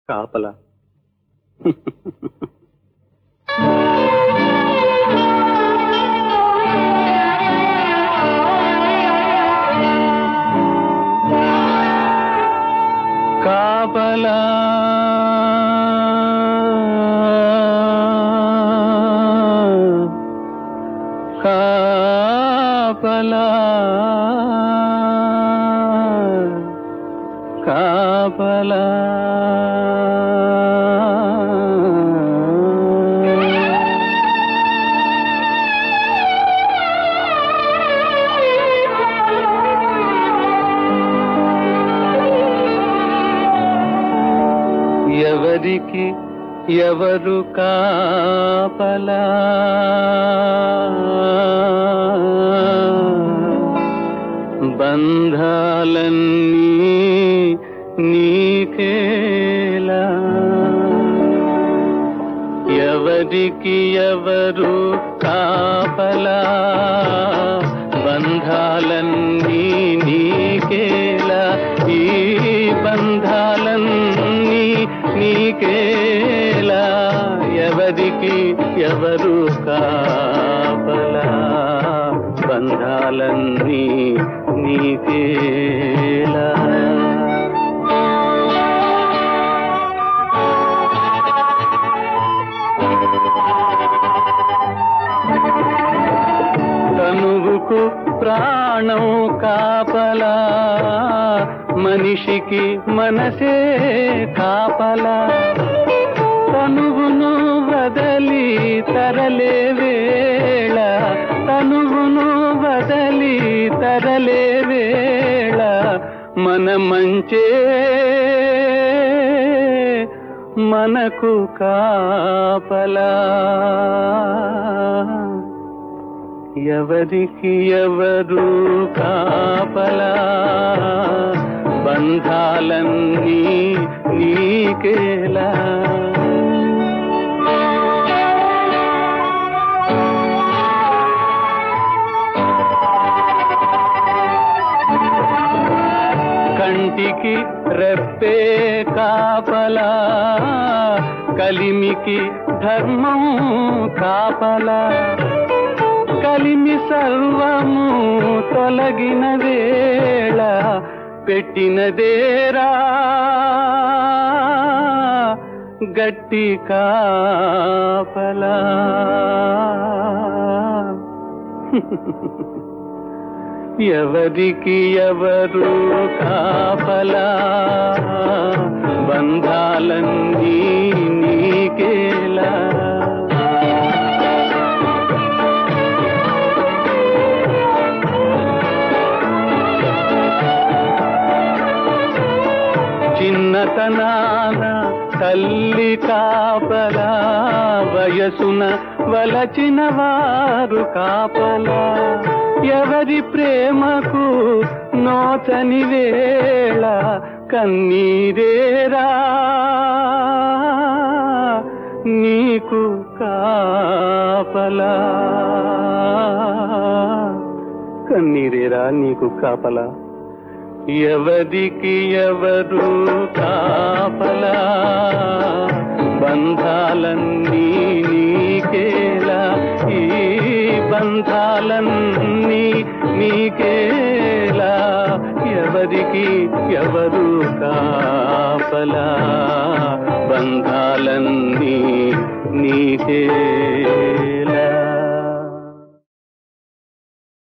కాపలా కాపలా కాపలా కాపలా ఎవరికి ఎవరు కాపలా బంధాలన్నీ నీకేలా ఎవరికి ఎవరు కాపలా బంధాలన్నీ నీకేలా ఈ బంధాలన్నీ నీకేలా ఎవరికి ఎవరు కాపలా బంధాలన్నీ నీకేలా తనువుకు ప్రాణం కాపలా మనిషికి మనసే కాపలా తనువును వదలి తరలే వేళ తనువును వదలి తరలే వేళ మన మంచే మనకు కాపలా ఎవరికి ఎవరు కాపలా బంధాలన్నీ నీకేలా కంటికి రెప్పే కాపలా కలిమికి ధర్మం కాపలా కలిమి సర్వము తొలగిన వేళ పెట్టినదేరా గట్టి కాపలా ఎవరికి ఎవరు కాపలా బంధాలన్నీ నీకేలా చిన్నతనాన తల్లి కాపలా వయసున వలచిన వారు కాపలా ఎవరి ప్రేమకు నోచని వేళ కన్నీరేరా నీకు కాపలా కన్నీరేరా నీకు కాపలా ఎవరికి ఎవరు కాపలా బంధాలన్నీ నీకేలా ఈ బంధాలన్నీ నీకేలా ఎవరికి ఎవరు కాపలా బంధాలన్నీ నీకే